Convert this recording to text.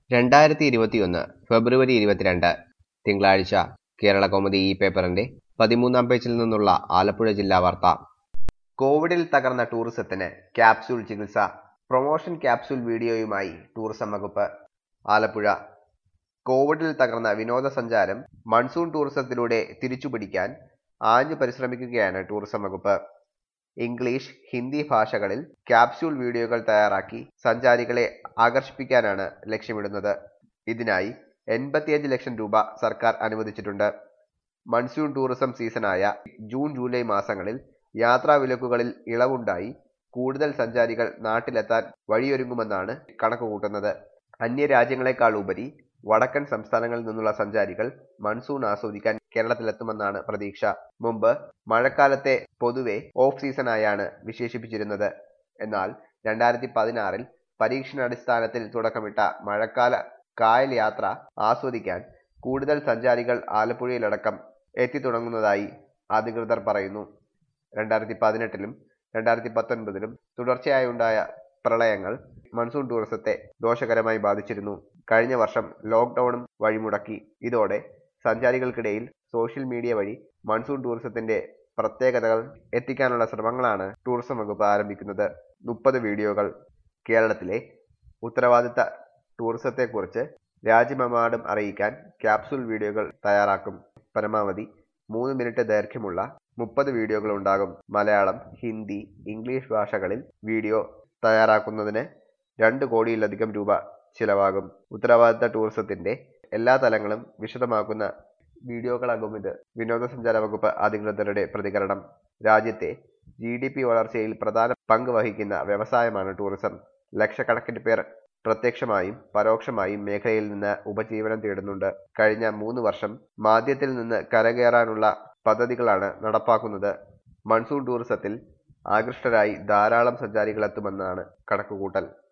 രണ്ടായിരത്തി ഇരുപത്തിയൊന്ന് ഫെബ്രുവരി ഇരുപത്തിരണ്ട് തിങ്കളാഴ്ച കേരള കൗമുദി ഈ പേപ്പറിന്റെ പതിമൂന്നാം പേജിൽ നിന്നുള്ള ആലപ്പുഴ ജില്ലാ വാർത്ത കോവിഡിൽ തകർന്ന ടൂറിസത്തിന് ക്യാപ്സ്യൂൾ ചികിത്സ പ്രൊമോഷൻ ക്യാപ്സ്യൂൾ വീഡിയോയുമായി ടൂറിസം വകുപ്പ് ആലപ്പുഴ കോവിഡിൽ തകർന്ന വിനോദസഞ്ചാരം മൺസൂൺ ടൂറിസത്തിലൂടെ തിരിച്ചുപിടിക്കാൻ ആഞ്ഞു പരിശ്രമിക്കുകയാണ് ടൂറിസം വകുപ്പ് ഇംഗ്ലീഷ് ഹിന്ദി ഭാഷകളിൽ ക്യാപ്സ്യൂൾ വീഡിയോകൾ തയ്യാറാക്കി സഞ്ചാരികളെ ആകർഷിപ്പിക്കാനാണ് ലക്ഷ്യമിടുന്നത് ഇതിനായി എൺപത്തിയഞ്ച് ലക്ഷം രൂപ സർക്കാർ അനുവദിച്ചിട്ടുണ്ട് മൺസൂൺ ടൂറിസം സീസണായ ജൂൺ ജൂലൈ മാസങ്ങളിൽ യാത്രാ വിലക്കുകളിൽ ഇളവുണ്ടായി കൂടുതൽ സഞ്ചാരികൾ നാട്ടിലെത്താൻ വഴിയൊരുങ്ങുമെന്നാണ് കണക്കുകൂട്ടുന്നത് അന്യരാജ്യങ്ങളെക്കാൾ ഉപരി വടക്കൻ സംസ്ഥാനങ്ങളിൽ നിന്നുള്ള സഞ്ചാരികൾ മൺസൂൺ ആസ്വദിക്കാൻ കേരളത്തിലെത്തുമെന്നാണ് പ്രതീക്ഷ മുമ്പ് മഴക്കാലത്തെ പൊതുവെ ഓഫ് സീസണായാണ് വിശേഷിപ്പിച്ചിരുന്നത് എന്നാൽ രണ്ടായിരത്തി പതിനാറിൽ പരീക്ഷണാടിസ്ഥാനത്തിൽ തുടക്കമിട്ട മഴക്കാല കായൽ യാത്ര ആസ്വദിക്കാൻ കൂടുതൽ സഞ്ചാരികൾ ആലപ്പുഴയിലടക്കം എത്തിത്തുടങ്ങുന്നതായി അധികൃതർ പറയുന്നു രണ്ടായിരത്തി പതിനെട്ടിലും രണ്ടായിരത്തി പത്തൊൻപതിലും തുടർച്ചയായുണ്ടായ പ്രളയങ്ങൾ മൺസൂൺ ടൂറിസത്തെ ദോഷകരമായി ബാധിച്ചിരുന്നു കഴിഞ്ഞ വർഷം ലോക്ക്ഡൌണും വഴിമുടക്കി ഇതോടെ സഞ്ചാരികൾക്കിടയിൽ സോഷ്യൽ മീഡിയ വഴി മൺസൂൺ ടൂറിസത്തിന്റെ പ്രത്യേകതകൾ എത്തിക്കാനുള്ള ശ്രമങ്ങളാണ് ടൂറിസം വകുപ്പ് ആരംഭിക്കുന്നത് മുപ്പത് വീഡിയോകൾ കേരളത്തിലെ ഉത്തരവാദിത്ത ടൂറിസത്തെക്കുറിച്ച് രാജ്യമെമ്പാടും അറിയിക്കാൻ ക്യാപ്സൂൾ വീഡിയോകൾ തയ്യാറാക്കും പരമാവധി മൂന്ന് മിനിറ്റ് ദൈർഘ്യമുള്ള മുപ്പത് വീഡിയോകൾ ഉണ്ടാകും മലയാളം ഹിന്ദി ഇംഗ്ലീഷ് ഭാഷകളിൽ വീഡിയോ തയ്യാറാക്കുന്നതിന് രണ്ട് കോടിയിലധികം രൂപ ചിലവാകും ഉത്തരവാദിത്ത ടൂറിസത്തിന്റെ എല്ലാ തലങ്ങളും വിശദമാക്കുന്ന വീഡിയോകളാകും ഇത് വിനോദസഞ്ചാര വകുപ്പ് അധികൃതരുടെ പ്രതികരണം രാജ്യത്തെ ജി ഡി പി വളർച്ചയിൽ പ്രധാന പങ്ക് വഹിക്കുന്ന വ്യവസായമാണ് ടൂറിസം ലക്ഷക്കണക്കിന് പേർ പ്രത്യക്ഷമായും പരോക്ഷമായും മേഖലയിൽ നിന്ന് ഉപജീവനം തേടുന്നുണ്ട് കഴിഞ്ഞ മൂന്ന് വർഷം മാധ്യത്തിൽ നിന്ന് കരകയറാനുള്ള പദ്ധതികളാണ് നടപ്പാക്കുന്നത് മൺസൂൺ ടൂറിസത്തിൽ ആകൃഷ്ടരായി ധാരാളം സഞ്ചാരികളെത്തുമെന്നാണ് കണക്കുകൂട്ടൽ